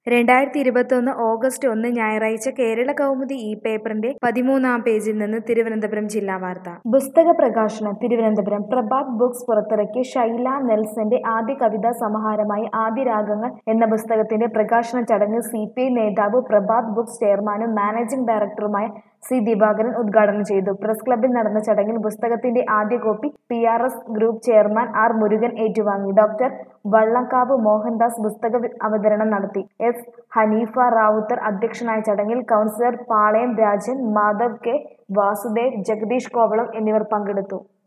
രണ്ടായിരത്തി ഇരുപത്തൊന്ന് ഓഗസ്റ്റ് ഒന്ന് ഞായറാഴ്ച കേരള കൗമുദി ഈ പേപ്പറിന്റെ പതിമൂന്നാം പേജിൽ നിന്ന് തിരുവനന്തപുരം ജില്ലാ വാർത്ത പുസ്തക പ്രകാശനം തിരുവനന്തപുരം പ്രഭാത് ബുക്സ് പുറത്തിറക്കിയ ഷൈല നെൽസന്റെ ആദ്യ കവിതാ സമാഹാരമായ ആദ്യ രാഗങ്ങൾ എന്ന പുസ്തകത്തിന്റെ പ്രകാശന ചടങ്ങ് സി പി ഐ നേതാവ് പ്രഭാത് ബുക്സ് ചെയർമാനും മാനേജിംഗ് ഡയറക്ടറുമായ സി ദിവാകരൻ ഉദ്ഘാടനം ചെയ്തു പ്രസ് ക്ലബ്ബിൽ നടന്ന ചടങ്ങിൽ പുസ്തകത്തിന്റെ ആദ്യ copy P R S group chairman R Murugan ഏറ്റുവാങ്ങി ഡോക്ടർ വള്ളംകാവ് മോഹൻദാസ് പുസ്തക അവതരണം നടത്തി എസ് ഹനീഫ റാവുത്തർ അധ്യക്ഷനായ ചടങ്ങിൽ കൗൺസിലർ പാളയം രാജൻ മാധവ് കെ വാസുദേവ് ജഗദീഷ് കോവളം എന്നിവർ പങ്കെടുത്തു